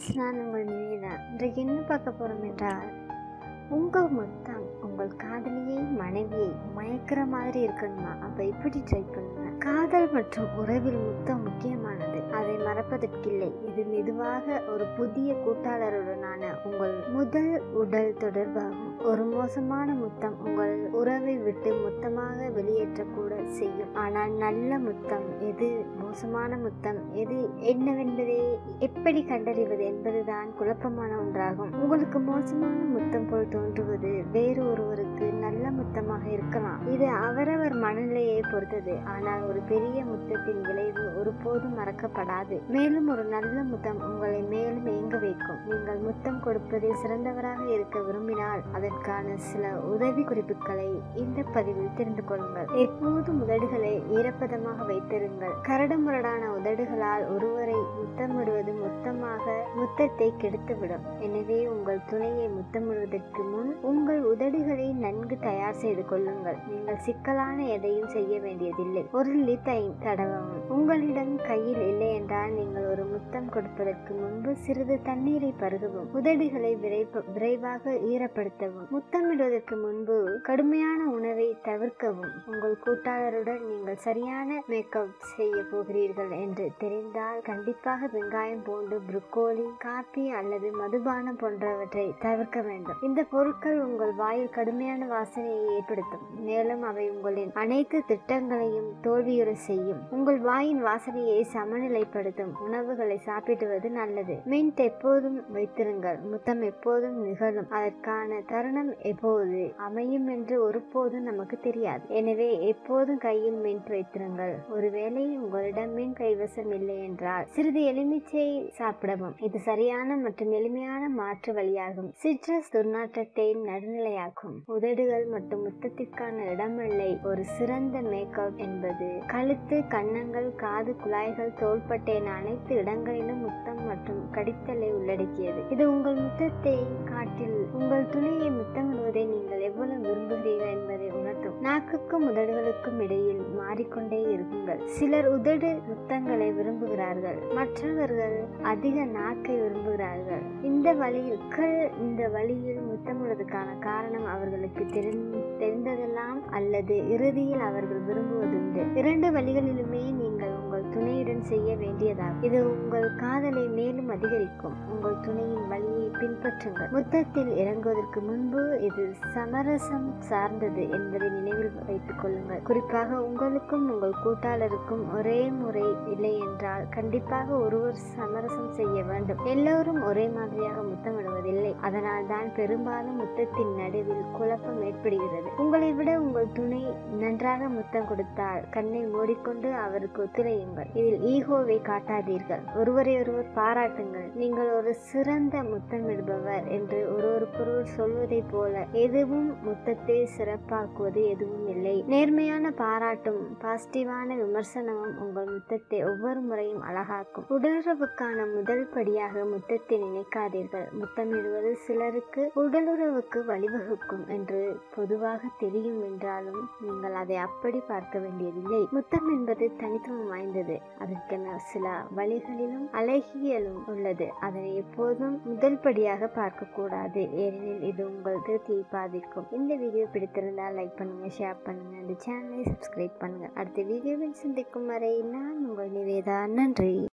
friends நான் உங்கள் நிவேதா இன்றைக்கு என்ன பார்க்க போகிறோம் என்றால் உங்கள் முத்தம் உங்கள் காதலியை மனைவியை மயக்கிற மாதிரி இருக்கணுமா அப்போ இப்படி ட்ரை பண்ணுங்க காதல் மற்றும் உறவில் முத்தம் முக்கியமானது அதை மறப்பதற்கில்லை இது மெதுவாக ஒரு புதிய கூட்டாளருடனான உங்கள் முதல் உடல் தொடர்பாகும் ஒரு மோசமான முத்தம் உங்கள் உறவை விட்டு மொத்தமாக வெளியேற்றக்கூட செய்யும் ஆனால் நல்ல முத்தம் எது மோசமான முத்தம் எது என்னவென்பதை எப்படி கண்டறிவது என்பதுதான் குழப்பமான ஒன்றாகும் உங்களுக்கு மோசமான முத்தம் போல் தோன்றுவது வேறு ஒருவருக்கு நல்ல முத்தமாக இருக்கலாம் இது அவரவர் மனநிலையை பொறுத்தது ஆனால் ஒரு பெரிய முத்தத்தின் விளைவு ஒருபோதும் மறக்கப்படாது மேலும் ஒரு நல்ல முத்தம் உங்களை மேலும் ஏங்க வைக்கும் நீங்கள் முத்தம் கொடுப்பதில் சிறந்தவராக இருக்க விரும்பினால் அதற்கான சில உதவி குறிப்புகளை இந்த பதிவில் தெரிந்து கொள்ளுங்கள் எப்போதும் உதடுகளை ஈரப்பதமாக வைத்திருங்கள் கரடுமுரடான உதடுகளால் ஒருவரை முத்தமிடுவது மொத்தமாக முத்தத்தை கெடுத்துவிடும் எனவே உங்கள் துணையை முத்தமிடுவதற்கு முன் உங்கள் உதடுகளை நன்கு தயார் செய்து கொள்ளுங்கள் நீங்கள் சிக்கலான எதையும் செய்ய வேண்டியதில்லை ஒரு லித்தை தடவவும் உங்களிடம் கையில் இல்லை என்றால் நீங்கள் ஒரு முத்தம் கொடுப்பதற்கு முன்பு சிறிது தண்ணீரை பருகவும் உதடுகளை விரைப்ப- விரைவாக ஈரப்படுத்தவும் முத்தமிடுவதற்கு முன்பு கடுமையான உணவை தவிர்க்கவும் உங்கள் கூட்டாளருடன் நீங்கள் சரியான மேக்கப் செய்ய போகிறீர்கள் என்று தெரிந்தால் கண்டிப்பாக வெங்காயம் பூண்டு புரோக்கோலி காபி அல்லது மதுபானம் போன்றவற்றை தவிர்க்க வேண்டும் இந்த பொருட்கள் உங்கள் வாயில் கடுமையான வாசனையை ஏற்படுத்தும் மேலும் அவை உங்களின் அனைத்து திட்டங்களையும் தோல்வியுற செய்யும் உங்கள் வாயின் வாசனையை சமநிலைப்படுத்தும் உணவுகளை சாப்பிடுவது நல்லது மின்ட் எப்போதும் வைத்திருங்கள் முத்தம் எப்போதும் நிகழும் அதற்கான தருணம் எப்போது அமையும் என்று ஒருபோதும் நமக்கு தெரியாது எனவே எப்போதும் கையில் மின்ட் வைத்திருங்கள் ஒருவேளை உங்களிடம் மின் கைவசம் இல்லை என்றால் சிறிது எலுமிச்சை சாப்பிடவும் இது சரியான மற்றும் எளிமையான மாற்று வழியாகும் சிட்ரஸ் துர்நாற்றத்தை நடுநிலையாக்கும் உதடுகள் மற்றும் முத்தத்திற்கான இடமில்லை ஒரு சிறந்த மேக்கப் என்பது கழுத்து கன்னங்கள் காது குழாய்கள் தோள்பட்டை என அனைத்து இடங்களிலும் முத்தம் மற்றும் கடித்தலை உள்ளடக்கியது இது உங்கள் முத்தத்தை காட்டில் உங்கள் துணையை முத்தமிடுவதை நீங்கள் எவ்வளவு விரும்புகிறீர்கள் என்பதை உணர்த்தும் நாக்குக்கும் உதடுகளுக்கும் இடையில் மாறிக்கொண்டே இருங்கள் சிலர் உதடு முத்தங்களை விரும்புகிறார்கள் மற்றவர்கள் அதிக நாக்கை விரும்புகிறார்கள் இந்த வழியில் கள் இந்த வழியில் முத்தமிடுவதற்கான காரணம் அவர்களுக்கு தெரிந்- தெரிந்ததெல்லாம் அல்லது இறுதியில் அவர்கள் விரும்புவதுண்டு இரண்டு வழிகளிலுமே நீங்கள் உங்கள் துணையுடன் செய்ய வேண்டியதாகும் இது உங்கள் காதலை மேலும் அதிகரிக்கும் உங்கள் துணையின் வழியை பின்பற்றுங்கள் முத்தத்தில் இறங்குவதற்கு முன்பு இது சமரசம் சார்ந்தது என்பதை நினைவில் வைத்துக் கொள்ளுங்கள் குறிப்பாக உங்களுக்கும் உங்கள் கூட்டாளருக்கும் ஒரே முறை இல்லை என்றால் கண்டிப்பாக ஒருவர் சமரசம் செய்ய வேண்டும் எல்லோரும் ஒரே மாதிரியாக முத்தமிடுவதில்லை அதனால் தான் பெரும்பாலும் முத்தத்தின் நடுவில் குழப்பம் ஏற்படுகிறது உங்களை விட உங்கள் துணை நன்றாக முத்தம் கொடுத்தால் கண்ணை மூடிக்கொண்டு அவருக்கு ஒத்துழையுங்கள் இதில் ஈகோவை காட்டாதீர்கள் ஒருவரை ஒருவர் பாராட்டுங்கள் நீங்கள் ஒரு சிறந்த முத்தமிடுபவர் என்று ஒருவருக்கொருவர் சொல்வதைப் போல எதுவும் முத்தத்தை சிறப்பாக்குவது எதுவும் இல்லை நேர்மையான பாராட்டும் பாசிட்டிவான விமர்சனமும் உங்கள் முத்தத்தை ஒவ்வொரு முறையும் அழகாக்கும் உடலுறவுக்கான முதல் படியாக முத்தத்தை நினைக்காதீர்கள் முத்தமிடுவது சிலருக்கு உடலுறவுக்கு வழிவகுக்கும் என்று பொதுவாக தெரியும் என்றாலும் நீங்கள் அதை அப்படி பார்க்க வேண்டியதில்லை முத்தம் என்பது தனித்துவம் வாய்ந்தது அதற்கென சில வழிகளிலும் அழகியலும் உள்ளது அதனை எப்போதும் முதல் படியாக பார்க்க கூடாது ஏனெனில் இது உங்கள் திருப்தியை பாதிக்கும் இந்த வீடியோ பிடித்திருந்தால் லைக் பண்ணுங்க ஷேர் பண்ணுங்க இந்த சேனலை சப்ஸ்கிரைப் பண்ணுங்க அடுத்த வீடியோவில் சந்திக்கும் வரை நான் உங்கள் நிவேதா நன்றி